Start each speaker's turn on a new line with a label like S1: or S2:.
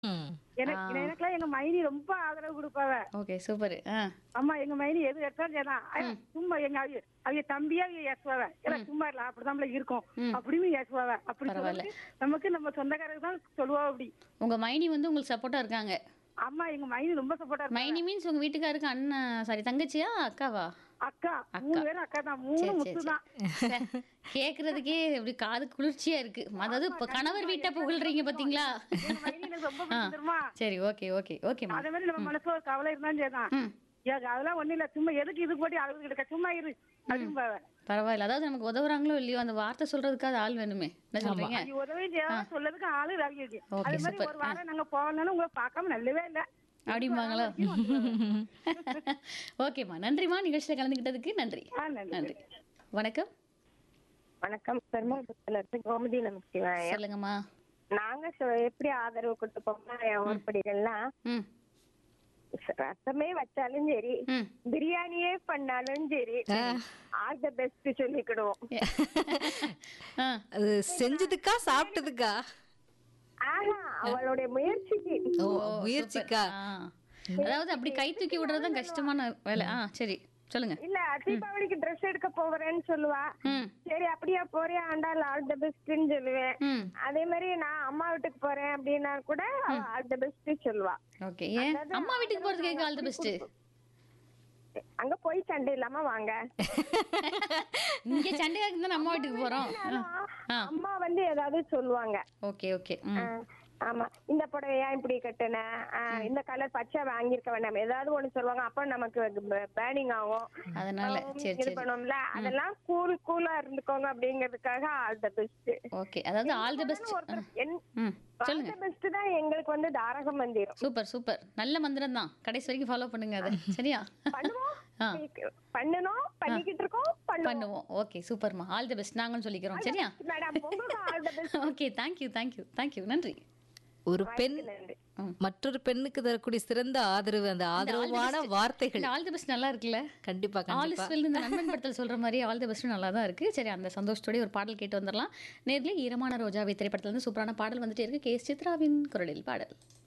S1: ம்.
S2: எனக்கு எனக்குலாம் எங்க மைனி ரொம்ப ஆதரவு கொடுப்பாவ
S3: ஓகே சூப்பர் ஆ
S2: அம்மா எங்க மைனி எது எடுத்தாலும் சரிதான் ஐயா, சும்மா எங்க அவிய அவிய தம்பியா அவிய ஏசுவாவ ஏன்னா சும்மா இல்ல அப்படிதான் இருக்கும் அப்படின்னு ஏசுவாவ அப்படி
S3: பரவாயில்ல.
S2: சொல்லிட்டு நமக்கு நம்ம சொந்தக்காரருக்கு தான் சொல்லுவா அப்படி
S3: உங்க மைனி வந்து உங்களுக்கு சப்போர்ட்டா இருக்காங்க
S2: அம்மா எங்க மைனி ரொம்ப சப்போர்ட்டா இருக்கு
S3: மைனி மீன்ஸ் உங்க வீட்டுக்காருக்கு அண்ணன் சாரி தங்கச்சியா அக்காவா
S2: அக்கா மூணு பேரும் அக்கா தான் மூணு
S3: சரி,
S2: முத்து தான்
S3: சே, கேக்குறதுக்கே இப்படி காது குளிர்ச்சியா இருக்கு அதாவது இப்ப கணவர் வீட்டை புகழ்றீங்க பாத்தீங்களா
S2: எங்க மைனி எனக்கு ரொம்ப பிடிக்கும் தெரியுமா
S3: சரி ஓகே ஓகே ஓகேம்மா
S2: அதே மாதிரி நம்ம மனசுல ஒரு கவலை இருந்தாலும் சரிதான்
S3: ம்
S2: ஏங்க, அதெல்லாம் ஒண்ணு இல்ல சும்மா எதுக்கு இது போட்டு அழுது கிடக்க சும்மா இரு அப்படிம்பாவ
S3: பரவாயில்ல அதாவது நமக்கு உதவுறாங்களோ இல்லையோ அந்த வார்த்தை சொல்றதுக்காக ஆள் வேணுமே என்ன சொல்றீங்க
S2: நீ உதவி செய்யாத சொல்லதுக்கு ஆளு ரவி இருக்கு
S3: Okay,
S2: அதே மாதிரி
S3: super.
S2: ஒரு வாரம் நாங்க போகலன்னு உங்களை பார்க்காம நல்லவே இல்ல
S3: அப்படிம்பாங்களோ ஓகேம்மா நன்றிம்மா நிகழ்ச்சியில கலந்துக்கிட்டதுக்கு நன்றி
S2: ஆ, நன்றி.
S3: நன்றி வணக்கம்
S4: வணக்கம் பெருமாள் இருந்து கோமதி நமச்சிவாயம்
S3: சொல்லுங்கம்மா
S4: நாங்க சொ- எப்படி ஆதரவு கொடுத்துப்போம்னா என் உருப்படிகள்லாம்
S3: ம்
S4: ரசமே வச்சாலும் சரி
S3: ம்
S4: பிரியாணியே பண்ணாலும் சரி ஆல் த பெஸ்ட் சொல்லிக்கிடுவோம்
S3: ஆ
S1: அது செஞ்சதுக்கா சாப்பிட்டதுக்கா
S4: ஆஹா அவளுடைய முயற்சிக்கு
S1: ஓ முயற்சிக்கா
S3: ஆ. அதாவது அப்படி கை தூக்கி விடுறதுதான் கஷ்டமான வேலை ஆ சரி சொல்லுங்க
S4: இல்ல தீபாவளிக்கு ட்ரெஸ் எடுக்க போறேன்னு சொல்லுவா
S3: ம்
S4: சரி அப்படியா போறியா ஆண்டாள் ஆல் த பெஸ்ட்னு சொல்லுவேன்
S3: ம்
S4: அதே மாதிரி நான் அம்மா வீட்டுக்கு போறேன் அப்படின்னா கூட ஆல் த பெஸ்ட் சொல்லுவா
S3: ஓகே ஏன் அம்மா வீட்டுக்கு போறதுக்கு ஆல் தி பெஸ்ட்
S4: அங்க போய் சண்டை இல்லாம வாங்க
S3: இங்க சண்டையா இருந்தா நம்ம வீட்டுக்கு போறோம் ஆ
S4: அம்மா வந்து ஏதாவது சொல்லுவாங்க
S3: ஓகே ஓகே ம்
S4: ஆ, ஆமா இந்த புடவை ஏன் இப்படி கட்டுன ஆ, இந்த கலர் பச்சை வாங்கியிருக்க வேண்டாம் ஏதாவது ஒண்ணு சொல்லுவாங்க அப்ப நமக்கு பேனிங் ஆகும்
S3: அதனால சரி
S4: இது
S3: சரி
S4: பண்ணுவோம்ல அதெல்லாம் கூல் கூலா இருந்துக்கோங்க அப்படிங்கிறதுக்காக ஆல் த பெஸ்ட்
S3: ஓகே அதாவது ஆல் தி பெஸ்ட்
S4: என்
S3: ம் சொல்லுங்க
S4: ஆல் த பெஸ்ட் தான் எங்களுக்கு வந்து தாரக மந்திரம்
S3: சூப்பர் சூப்பர் நல்ல மந்திரம் தான் கடைசி வரைக்கும் ஃபாலோ பண்ணுங்க அதை சரியா
S4: பண்ணுவோம்
S3: ஆ.
S4: பண்ணணும் பண்ணிக்கிட்டு இருக்கோம் பண்ணுவோம்
S3: பண்ணுவோம் ஓகே சூப்பர்மா ஆல் தி பெஸ்ட் நாங்களும் சொல்லிக்கிறோம் சரியா
S4: மேடம் உங்களுக்கு all the best
S3: okay thank you thank you thank you நன்றி
S1: ஒரு பெண்
S4: நன்றி
S1: மற்றொரு பெண்ணுக்கு தரக்கூடிய சிறந்த ஆதரவு அந்த ஆதரவான வார்த்தைகள்
S3: இந்த ஆல் தி பெஸ்ட் நல்லா இருக்குல்ல
S1: கண்டிப்பா
S3: ஆல்
S1: கண்டிப்பா
S3: இஸ் வெல் இந்த நண்பன் படத்தில் சொல்ற மாதிரி ஆல் தி பெஸ்ட்டும் நல்லா தான் இருக்கு சரி அந்த சந்தோஷத்தோட ஒரு பாடல் கேட்டு வந்துடலாம் நேர்ல ஈரமான ரோஜாவை திரைப்படத்துல இருந்து சூப்பரான பாடல் வந்துட்டே இருக்கு கே எஸ் சித்ராவின் குரலில் பாடல்